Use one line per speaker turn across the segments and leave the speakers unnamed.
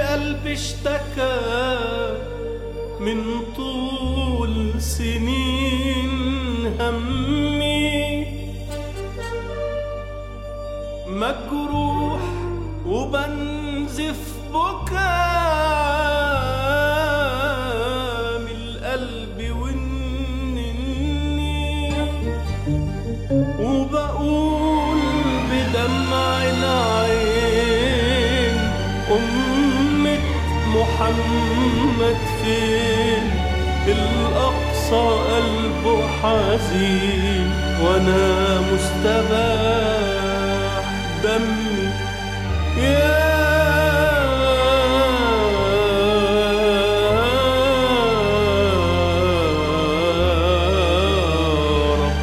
قلبي اشتكى من طول سنين همي مجروح وبنزف بكا من القلب والنني وبقول بدمع العين أمة محمد فين الأقصى قلبه حزين وأنا مستباح دمي يا رب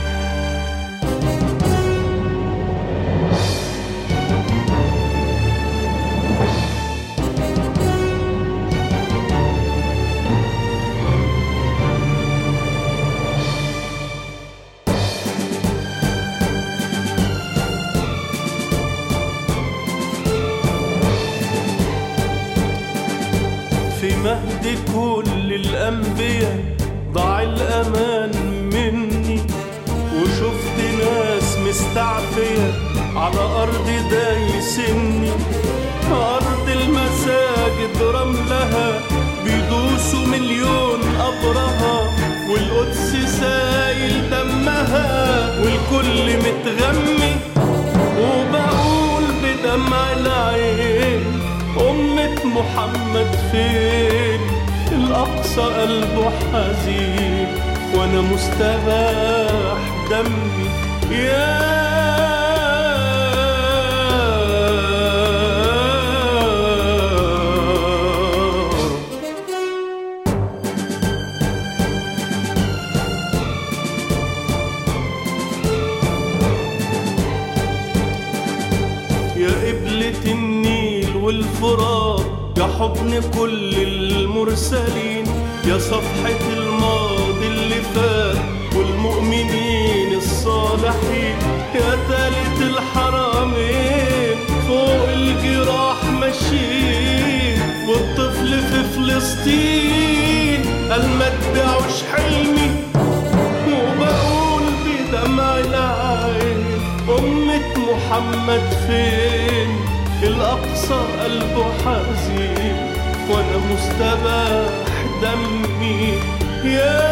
في مهد كل الأنبياء ضاع الأمان مني وشفت ناس مستعفية على أرض دايسني أرض المساجد رملها بيدوسوا مليون قبرها والقدس سايل دمها والكل متغمي وبقول بدمع العين أمة محمد فين الأقصى قلبه حزين وأنا مستباح دمي يا رب يا قبلة النيل والفرات يا حضن كل المرسلين يا صفحة الماضي اللي فات والمؤمنين الصالحين يا تالت الحرمين فوق الجراح ماشيين والطفل في فلسطين قال ما تبيعوش حلمي وبقول بدمع العين أمة محمد فين الأقصى قلبه حزين وأنا مستباح دمي يا